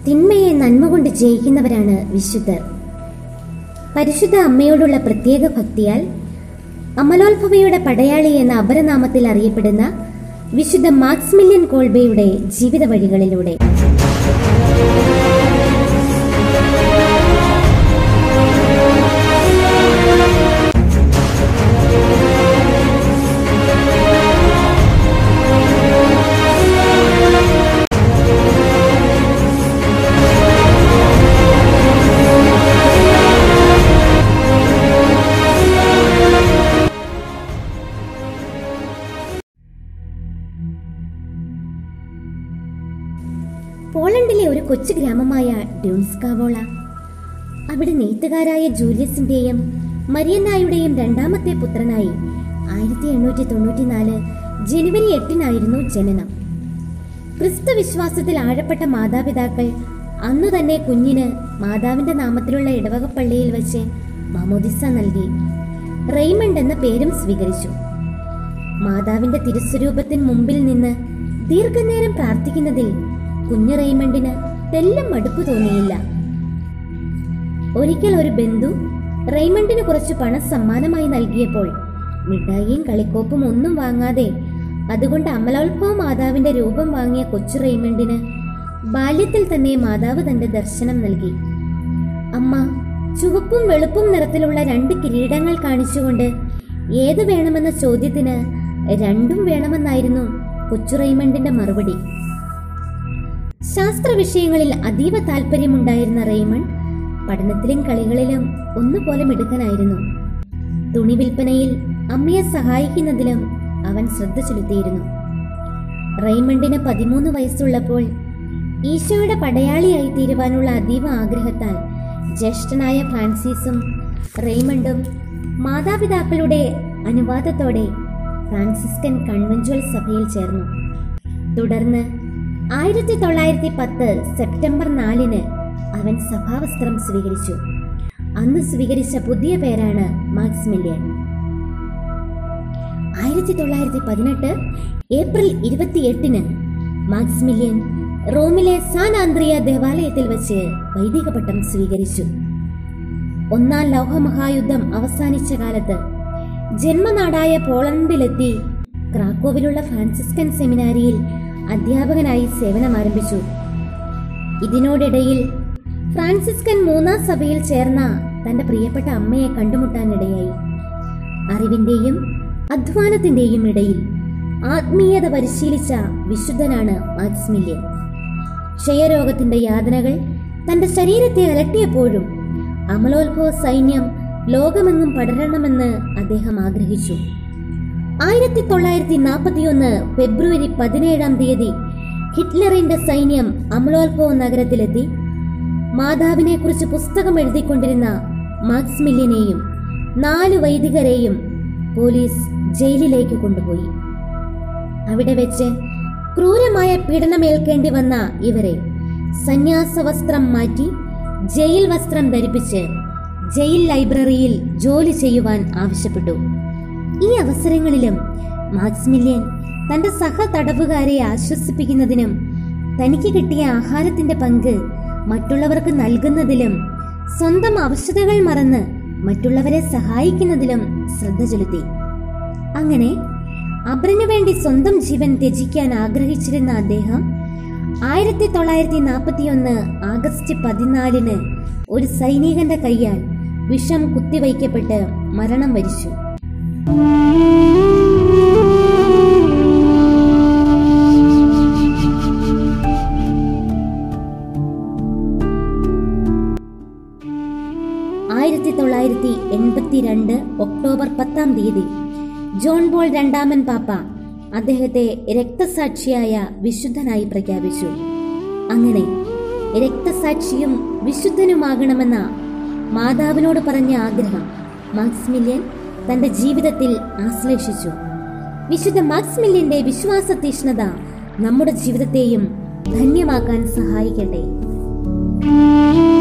തിന്മയെ നന്മ കൊണ്ട് ജയിക്കുന്നവരാണ് വിശുദ്ധർ പരിശുദ്ധ അമ്മയോടുള്ള പ്രത്യേക ഭക്തിയാൽ അമലോത്ഭവയുടെ പടയാളി എന്ന അപരനാമത്തിൽ അറിയപ്പെടുന്ന വിശുദ്ധ മാക്സ്മില്യൻ കോൾബയുടെ ജീവിത വഴികളിലൂടെ പോളണ്ടിലെ ഒരു കൊച്ചു ഗ്രാമമായ ഡ്യൂൺസ്കാവോള അവിടെ നെയ്ത്തുകാരായ ജൂലിയസിന്റെയും മരിയന്നായുടെയും രണ്ടാമത്തെ പുത്രനായി ആയിരത്തി എണ്ണൂറ്റി തൊണ്ണൂറ്റിനാല് ജനുവരി എട്ടിനായിരുന്നു ജനനം ക്രിസ്തു വിശ്വാസത്തിൽ ആഴപ്പെട്ട മാതാപിതാക്കൾ അന്നു തന്നെ കുഞ്ഞിന് മാതാവിന്റെ നാമത്തിലുള്ള ഇടവകപ്പള്ളിയിൽ വെച്ച് മാമോദിസ നൽകി റെയ്മണ്ട് എന്ന പേരും സ്വീകരിച്ചു മാതാവിന്റെ തിരുസ്വരൂപത്തിന് മുമ്പിൽ നിന്ന് ദീർഘനേരം പ്രാർത്ഥിക്കുന്നതിൽ കുഞ്ഞു റെയ്മണ്ടിന് തെല്ലും മടുപ്പ് തോന്നിയില്ല ഒരിക്കൽ ഒരു ബന്ധു റെയ്മണ്ടിന് കുറച്ച് പണം സമ്മാനമായി നൽകിയപ്പോൾ മിഠായിയും കളിക്കോപ്പും ഒന്നും വാങ്ങാതെ അതുകൊണ്ട് അമലോത്ഭവ മാതാവിന്റെ രൂപം വാങ്ങിയ കൊച്ചു റെയ്മണ്ടിന് ബാല്യത്തിൽ തന്നെ മാതാവ് തന്റെ ദർശനം നൽകി അമ്മ ചുവപ്പും വെളുപ്പും നിറത്തിലുള്ള രണ്ട് കിരീടങ്ങൾ കാണിച്ചുകൊണ്ട് ഏത് വേണമെന്ന ചോദ്യത്തിന് രണ്ടും വേണമെന്നായിരുന്നു കൊച്ചു റെയ്മണ്ടിന്റെ മറുപടി ശാസ്ത്ര വിഷയങ്ങളിൽ അതീവ താല്പര്യമുണ്ടായിരുന്ന റെയ്മണ്ട് പഠനത്തിലും കളികളിലും ഒന്നുപോലെ മിടുക്കനായിരുന്നു തുണി വിൽപ്പനയിൽ അമ്മയെ സഹായിക്കുന്നതിലും അവൻ ശ്രദ്ധ ചെലുത്തിയിരുന്നു റെയ്മണ്ടിന് പതിമൂന്ന് വയസ്സുള്ളപ്പോൾ ഈശോയുടെ പടയാളിയായി തീരുവാനുള്ള അതീവ ആഗ്രഹത്താൽ ജ്യേഷ്ഠനായ ഫ്രാൻസിസും റെയ്മണ്ടും മാതാപിതാക്കളുടെ അനുവാദത്തോടെ ഫ്രാൻസിസ്കൻ കൺവെൻച്വൽ സഭയിൽ ചേർന്നു തുടർന്ന് ആയിരത്തി തൊള്ളായിരത്തി പത്ത് സെപ്റ്റംബർ നാലിന് അവൻ സഭാവസ്ത്രം സ്വീകരിച്ചു അന്ന് സ്വീകരിച്ച പുതിയ പേരാണ് മാക്സ്മില്യൻ ആയിരത്തി തൊള്ളായിരത്തി പതിനെട്ട് ഏപ്രിൽ ഇരുപത്തിയെട്ടിന് മാക്സ്മില്യൻ റോമിലെ സാൻ ആന്ത്രിയ ദേവാലയത്തിൽ വെച്ച് വൈദിക പട്ടം സ്വീകരിച്ചു ഒന്നാം ലോകമഹായുദ്ധം അവസാനിച്ച കാലത്ത് ജന്മനാടായ പോളണ്ടിലെത്തി ക്രാക്കോവിലുള്ള ഫ്രാൻസിസ്കൻ സെമിനാരിയിൽ അധ്യാപകനായി സേവനം ആരംഭിച്ചു ഇതിനോടിടയിൽ ഫ്രാൻസിസ്കൻ മൂന്നാം സഭയിൽ ചേർന്ന തന്റെ പ്രിയപ്പെട്ട അമ്മയെ കണ്ടുമുട്ടാനിടയായി അറിവിന്റെയും അധ്വാനത്തിന്റെയും ഇടയിൽ ആത്മീയത പരിശീലിച്ച വിശുദ്ധനാണ് മാക്സ്മില്യൻ ക്ഷയരോഗത്തിന്റെ യാതനകൾ തന്റെ ശരീരത്തെ അലട്ടിയപ്പോഴും അമലോത്ഭവ സൈന്യം ലോകമെങ്ങും പടരണമെന്ന് അദ്ദേഹം ആഗ്രഹിച്ചു ആയിരത്തി തൊള്ളായിരത്തി നാൽപ്പത്തിയൊന്ന് ഫെബ്രുവരി പതിനേഴാം തീയതി ഹിറ്റ്ലറിന്റെ സൈന്യം അമലോത്ഭവ നഗരത്തിലെത്തി മാതാവിനെ കുറിച്ച് പുസ്തകം എഴുതിക്കൊണ്ടിരുന്ന മാക്സ്മില്യനെയും നാല് വൈദികരെയും പോലീസ് ജയിലിലേക്ക് കൊണ്ടുപോയി അവിടെ വെച്ച് ക്രൂരമായ പീഡനമേൽക്കേണ്ടി വന്ന ഇവരെ സന്യാസ വസ്ത്രം മാറ്റി ജയിൽ വസ്ത്രം ധരിപ്പിച്ച് ജയിൽ ലൈബ്രറിയിൽ ജോലി ചെയ്യുവാൻ ആവശ്യപ്പെട്ടു ഈ അവസരങ്ങളിലും മാക്സ്മില്യൻ തന്റെ സഹ തടവുകാരെ ആശ്വസിപ്പിക്കുന്നതിനും തനിക്ക് കിട്ടിയ ആഹാരത്തിന്റെ പങ്ക് മറ്റുള്ളവർക്ക് നൽകുന്നതിലും സ്വന്തം ആവശ്യതകൾ മറന്ന് മറ്റുള്ളവരെ സഹായിക്കുന്നതിലും ശ്രദ്ധ ചെലുത്തി അങ്ങനെ അബ്രനു വേണ്ടി സ്വന്തം ജീവൻ ത്യജിക്കാൻ ആഗ്രഹിച്ചിരുന്ന അദ്ദേഹം ആയിരത്തി തൊള്ളായിരത്തി നാൽപ്പത്തിയൊന്ന് ആഗസ്റ്റ് പതിനാലിന് ഒരു സൈനികന്റെ കൈയാൽ വിഷം കുത്തിവയ്ക്കപ്പെട്ട് മരണം വരിച്ചു ആയിരത്തി തൊള്ളായിരത്തി എൺപത്തിരണ്ട് ഒക്ടോബർ പത്താം തീയതി ജോൺ പോൾ രണ്ടാമൻ പാപ്പ അദ്ദേഹത്തെ രക്തസാക്ഷിയായ വിശുദ്ധനായി പ്രഖ്യാപിച്ചു അങ്ങനെ രക്തസാക്ഷിയും വിശുദ്ധനുമാകണമെന്ന മാതാവിനോട് പറഞ്ഞ ആഗ്രഹം മാക്സ്മില്യൻ തന്റെ ജീവിതത്തിൽ ആശ്ലേഷിച്ചു വിശുദ്ധ മാക്സ്മില്യന്റെ വിശ്വാസ തീഷ്ണത നമ്മുടെ ജീവിതത്തെയും ധന്യമാക്കാൻ സഹായിക്കട്ടെ